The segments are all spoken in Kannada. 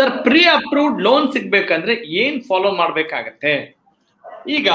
ಸರ್ ಪ್ರೀ ಅಪ್ರೂವ್ಡ್ ಲೋನ್ ಸಿಗ್ಬೇಕಂದ್ರೆ ಏನ್ ಫಾಲೋ ಮಾಡ್ಬೇಕಾಗತ್ತೆ ಈಗ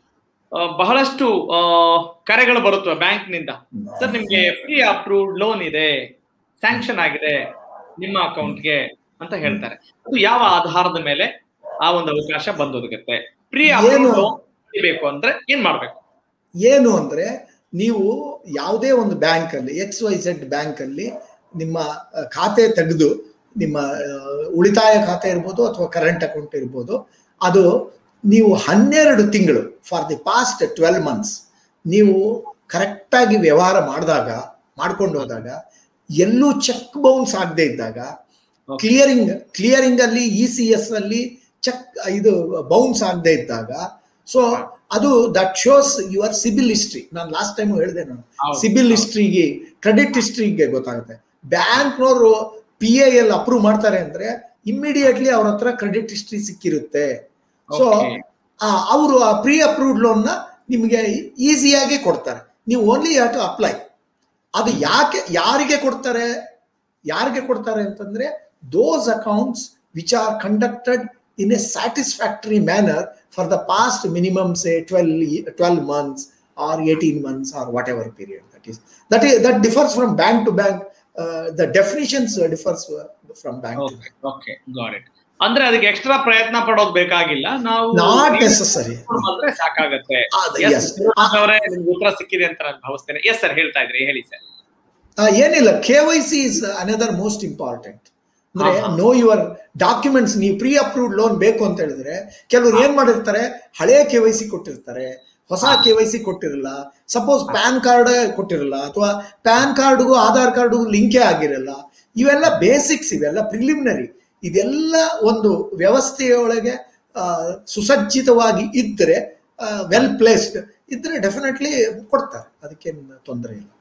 ಆ, ಬಹಳಷ್ಟು ಆ, ಕರೆಗಳು ಬರುತ್ತವೆ ಬ್ಯಾಂಕ್ ನಿಂದ ಸರ್ ನಿಮ್ಗೆ ಪ್ರೀ ಅಪ್ರೂವ್ಡ್ ಲೋನ್ ಇದೆ ಸ್ಯಾಂಕ್ಷನ್ ಆಗಿದೆ ನಿಮ್ಮ ಅಕೌಂಟ್ಗೆ ಅಂತ ಹೇಳ್ತಾರೆ ಅದು ಯಾವ ಆಧಾರದ ಮೇಲೆ ಆ ಒಂದು ಅವಕಾಶ ಬಂದೊದಗುತ್ತೆ ಪ್ರೀ ಅಪ್ರೂವ್ಡ್ ಏನು? ಲೋನ್ ಬೇಕು ಅಂದ್ರೆ ಏನ್ ಮಾಡ್ಬೇಕು ಏನು ಅಂದ್ರೆ ನೀವು ಯಾವುದೇ ಒಂದು ಬ್ಯಾಂಕ್ ಅಲ್ಲಿ ಎಕ್ಸ್ ವೈ ಝೆಡ್ ಬ್ಯಾಂಕ್ ಅಲ್ಲಿ ನಿಮ್ಮ ಅಹ್, ಖಾತೆ ತೆಗೆದು ನಿಮ್ಮ ಅಹ್, ಉಳಿತಾಯ ಖಾತೆ ಇರ್ಬೋದು ಅಥವಾ ಕರೆಂಟ್ ಅಕೌಂಟ್ ಇರ್ಬೋದು ಅದು ನೀವು ಹನ್ನೆರಡು ತಿಂಗಳು for the past twelve months ನೀವು ಕರೆಕ್ಟಾಗಿ ವ್ಯವಹಾರ ಮಾಡಿದಾಗ ಮಾಡ್ಕೊಂಡು ಹೋದಾಗ ಎಲ್ಲೂ ಚೆಕ್ ಬೌನ್ಸ್ ಆಗದೆ ಇದ್ದಾಗ ಕ್ಲಿಯರಿಂಗ್ ಕ್ಲಿಯರಿಂಗ್ ಅಲ್ಲಿ ಇ ಸಿ ಎಸ್ ಅಲ್ಲಿ ಚೆಕ್ ಇದು ಬೌನ್ಸ್ ಆಗದೆ ಇದ್ದಾಗ ಸೊ ಅದು that shows your CIBIL history ನಾನು ಲಾಸ್ಟ್ ಟೈಮ್ ಹೇಳಿದೆ ನಾನು ಹೌದು. ಸಿಬಿಲ್ ಹಿಸ್ಟ್ರಿಗೆ ಕ್ರೆಡಿಟ್ ಹಿಸ್ಟ್ರಿಗೆ ಗೊತ್ತಾಗುತ್ತೆ ಬ್ಯಾಂಕ್ನವರು ಪಿ ಎ ಎಲ್ ಅಪ್ರೂವ್ ಮಾಡ್ತಾರೆ ಅಂದ್ರೆ ಇಮ್ಮಿಡಿಯೇಟ್ಲಿ ಅವ್ರ ಹತ್ರ ಕ್ರೆಡಿಟ್ ಹಿಸ್ಟ್ರಿ ಸಿಕ್ಕಿರುತ್ತೆ ಸೊ Okay. ಅವರು ಆ ಪ್ರೀ ಅಪ್ರೂವ್ಡ್ ಲೋನ್ ನ ನಿಮಗೆ ಈಸಿಯಾಗಿ ಕೊಡ್ತಾರೆ ನೀವು ಓನ್ಲಿ ಹ್ಯಾವ್ ಟು ಅಪ್ಲೈ ಅದು ಯಾಕೆ ಯಾರಿಗೆ ಕೊಡ್ತಾರೆ ಯಾರಿಗೆ ಕೊಡ್ತಾರೆ ಅಂತಂದ್ರೆ those accounts which are conducted in a satisfactory manner for the past minimum say twelve twelve months or eighteen months or whatever period that is that is that differs from bank to bank the definitions differs from bank to bank okay got it ಅಂದ್ರೆ ಅದಕ್ಕೆ ಎಕ್ಸ್ಟ್ರಾ ಪ್ರಯತ್ನ ಪಡೋದು ಬೇಕಾಗಿಲ್ಲ ನಾವು ನಾಟ್ ನೆಸಸರಿ ಬಂದ್ರೆ ಸಾಕಾಗತ್ತೆ ಅದು Yes, yes. ಗುರುನಾಥ್ ಅವರೇ ನಿಮ್ಗೆ ಉತ್ತರ ಸಿಕ್ಕಿದೆ ಅಂತ ನಾನು ಭಾವಿಸ್ತೇನೆ ಎಸ್ ಸರ್ ಹೇಳ್ತಾ ಇದ್ರಿ ಹೇಳಿ ಸರ್ ಆ, ಏನಿಲ್ಲ K Y C is another most important ಅಂದ್ರೆ ಆಹಾ. ನೋ ಯುವರ್ ಡಾಕ್ಯುಮೆಂಟ್ಸ್ ನೀವು ಪ್ರೀ ಅಪ್ರೂವ್ಡ್ ಲೋನ್ ಬೇಕು ಅಂತ ಹೇಳಿದ್ರೆ ಕೆಲವರು ಏನ್ ಮಾಡಿರ್ತಾರೆ ಹಳೆ ಕೆ ವೈ ಸಿ ಕೊಟ್ಟಿರ್ತಾರೆ ಹೊಸ ಕೆ ವೈ ಸಿ ಕೊಟ್ಟಿರಲ್ಲ ಸಪೋಸ್ ಪ್ಯಾನ್ ಕಾರ್ಡ್ ಕೊಟ್ಟಿರಲ್ಲ ಅಥವಾ ಪ್ಯಾನ್ ಕಾರ್ಡ್ಗೂ ಆಧಾರ್ ಕಾರ್ಡ್ಗೂ ಲಿಂಕೇ ಆಗಿರಲ್ಲ ಇವೆಲ್ಲ ಬೇಸಿಕ್ಸ್ ಇವೆಲ್ಲ ಪ್ರಿಲಿಮಿನರಿ ಇದೆಲ್ಲ ಒಂದು ವ್ಯವಸ್ಥೆಯೊಳಗೆ ಆ, ಸುಸಜ್ಜಿತವಾಗಿ ಇದ್ದರೆ ವೆಲ್ ಪ್ಲೇಸ್ಡ್ ಇದ್ರೆ ಡೆಫಿನೆಟ್ಲಿ ಕೊಡ್ತಾರೆ ಅದಕ್ಕೇನು ತೊಂದರೆ ಇಲ್ಲ